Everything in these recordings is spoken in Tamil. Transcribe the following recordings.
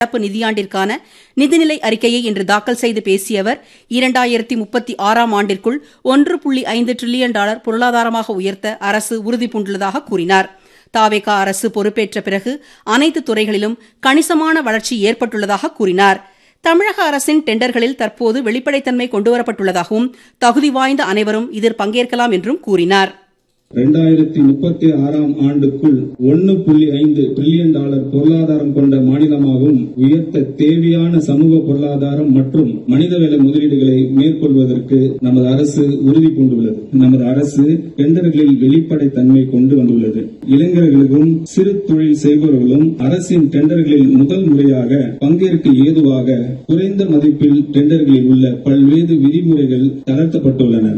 நடப்பு நிதியாண்டிற்கான நிதிநிலை அறிக்கையை இன்று தாக்கல் செய்து பேசிய அவர் இரண்டாயிரத்தி முப்பத்தி ஆறாம் ஆண்டிற்குள் ஒன்று புள்ளி ஐந்து டிரில்லியன் டாலர் பொருளாதாரமாக உயர்த்த அரசு உறுதிபூண்டுள்ளதாக கூறினார் தாவேகா அரசு பொறுப்பேற்ற பிறகு அனைத்து துறைகளிலும் கணிசமான வளர்ச்சி ஏற்பட்டுள்ளதாக கூறினார் தமிழக அரசின் டெண்டர்களில் தற்போது வெளிப்படைத்தன்மை கொண்டுவரப்பட்டுள்ளதாகவும் தகுதி வாய்ந்த அனைவரும் இதில் பங்கேற்கலாம் என்றும் கூறினார் இரண்டாயிரத்தி முப்பத்தி ஆறாம் ஆண்டுக்குள் ஒன்னு புள்ளி ஐந்து டிரில்லியன் டாலர் பொருளாதாரம் கொண்ட மாநிலமாகவும் உயர்த்த தேவையான சமூக பொருளாதாரம் மற்றும் மனிதவள முதலீடுகளை மேற்கொள்வதற்கு நமது அரசு உறுதி பூண்டுள்ளது நமது அரசு டெண்டர்களில் வெளிப்படைத்தன்மை கொண்டு வந்துள்ளது இளைஞர்களுக்கும் சிறு தொழில் செய்பவர்களும் அரசின் டெண்டர்களில் முதல் முறையாக பங்கேற்க ஏதுவாக குறைந்த மதிப்பில் டெண்டர்களில் உள்ள பல்வேறு விதிமுறைகள் தளர்த்தப்பட்டுள்ளன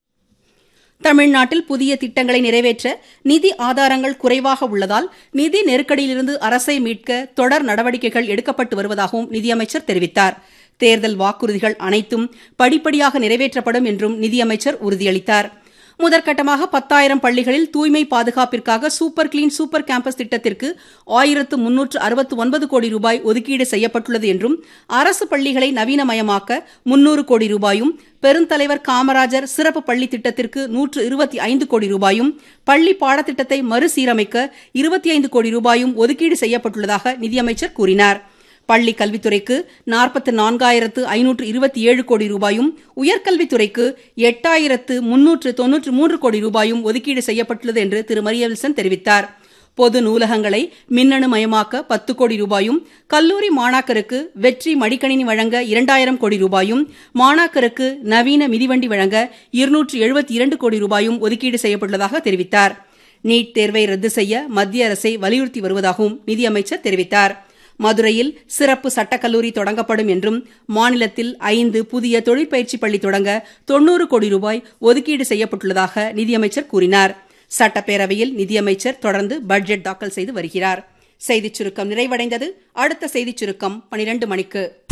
தமிழ்நாட்டில் புதிய திட்டங்களை நிறைவேற்ற நிதி ஆதாரங்கள் குறைவாக உள்ளதால் நிதி நெருக்கடியிலிருந்து அரசை மீட்க தொடர் நடவடிக்கைகள் எடுக்கப்பட்டு வருவதாகவும் நிதியமைச்சர் தெரிவித்தார் தேர்தல் வாக்குறுதிகள் அனைத்தும் படிப்படியாக நிறைவேற்றப்படும் என்றும் நிதியமைச்சர் உறுதியளித்தார் முதற்கட்டமாக பத்தாயிரம் பள்ளிகளில் தூய்மை பாதுகாப்பிற்காக சூப்பர் கிளீன் சூப்பர் கேம்பஸ் திட்டத்திற்கு ஆயிரத்து முன்னூற்று அறுபத்து ஒன்பது கோடி ரூபாய் ஒதுக்கீடு செய்யப்பட்டுள்ளது என்றும் அரசு பள்ளிகளை நவீனமயமாக்க முன்னூறு கோடி ரூபாயும் பெருந்தலைவர் காமராஜர் சிறப்பு பள்ளி திட்டத்திற்கு நூற்று இருபத்தி ஐந்து கோடி ரூபாயும் பள்ளி பாடத்திட்டத்தை மறுசீரமைக்க இருபத்தி ஐந்து கோடி ரூபாயும் ஒதுக்கீடு செய்யப்பட்டுள்ளதாக நிதியமைச்சர் கூறினார் பள்ளி கல்வித்துறைக்கு நாற்பத்து நான்காயிரத்து ஐநூற்று இருபத்தி ஏழு கோடி ரூபாயும் உயர்கல்வித்துறைக்கு எட்டாயிரத்து முன்னூற்று தொன்னூற்று மூன்று கோடி ரூபாயும் ஒதுக்கீடு செய்யப்பட்டுள்ளது என்று திரு மரியவில்சன் தெரிவித்தார் பொது நூலகங்களை மின்னணு மயமாக்க பத்து கோடி ரூபாயும் கல்லூரி மாணாக்கருக்கு வெற்றி மடிக்கணினி வழங்க இரண்டாயிரம் கோடி ரூபாயும் மாணாக்கருக்கு நவீன மிதிவண்டி வழங்க இருநூற்று எழுபத்தி இரண்டு கோடி ரூபாயும் ஒதுக்கீடு செய்யப்பட்டுள்ளதாக தெரிவித்தார் நீட் தேர்வை ரத்து செய்ய மத்திய அரசை வலியுறுத்தி வருவதாகவும் நிதியமைச்சர் தெரிவித்தார் மதுரையில் சிறப்பு சட்டக்கல்லூரி தொடங்கப்படும் என்றும் மாநிலத்தில் ஐந்து புதிய தொழிற்பயிற்சி பள்ளி தொடங்க தொன்னூறு கோடி ரூபாய் ஒதுக்கீடு செய்யப்பட்டுள்ளதாக நிதியமைச்சர் கூறினார் சட்டப்பேரவையில் நிதியமைச்சர் தொடர்ந்து பட்ஜெட் தாக்கல் செய்து வருகிறார் செய்திச் சுருக்கம் நிறைவடைந்தது அடுத்த செய்திச் சுருக்கம் பனிரண்டு மணிக்கு